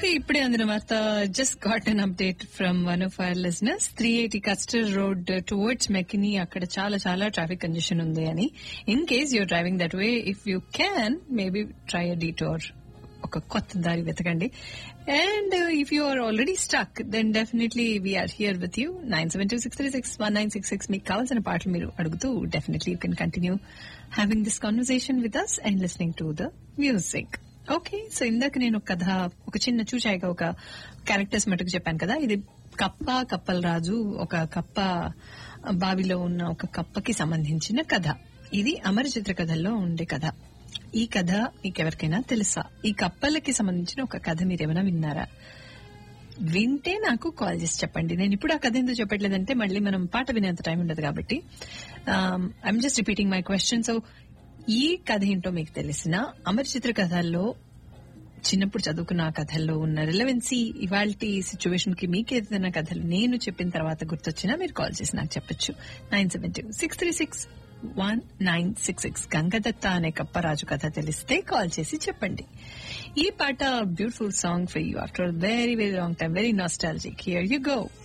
okay ఇప్పుడే అందిన వార్త just got an update from one of our listeners three eighty Custer road towards McKinney అక్కడ చాలా చాలా ట్రాఫిక్ కండిషన్ ఉంది అని in case your driving that way if you can maybe try a detour ఒక కొత్త దారి వెతకండి and if you are already stuck then definitely we're here with you nine seven two six three six one nine six six మీకు కావాల్సిన పాటలు మీరు అడుగుతూ definitely you can continue having this conversation with us and listening to the music okay so ఇందాక నేను ఒక కథ ఒక చిన్న చూచాయిగా ఒక క్యారెక్టర్స్ మటుకు చెప్పాను కదా ఇది కప్ప కప్పల రాజు ఒక కప్ప బావిలో ఉన్న ఒక కప్పకి సంబంధించిన కథ ఇది అమర చిత్ర కథల్లో ఉండే కథ ఈ కథ మీకెవరికైనా తెలుసా ఈ కప్పలకి సంబంధించిన ఒక కథ మీరేమైనా విన్నారా వింటే నాకు కాల్ చేసి చెప్పండి నేను ఇప్పుడు ఆ కథ ఎందుకు చెప్పట్లేదంటే మళ్ళీ మనం పాట వినేంత టైం ఉండదు కాబట్టి I'm just repeating my question so ఈ కథ ఏంటో మీకు తెలిసిన అమర చిత్ర కథల్లో చిన్నప్పుడు చదువుకున్న ఆ కథల్లో ఉన్న రిలవెన్సీ ఇవాళ సిచ్యువేషన్ కి మీకు ఏదైనా కథలు నేను చెప్పిన తర్వాత గుర్తొచ్చినా మీరు కాల్ చేసి నాకు చెప్పొచ్చు nine seven two six three six one nine six six Gangadatta అనే కప్పరాజు కథ తెలిస్తే కాల్ చేసి చెప్పండి ఈ పాట beautiful song for you after very very long time very nostalgic here you go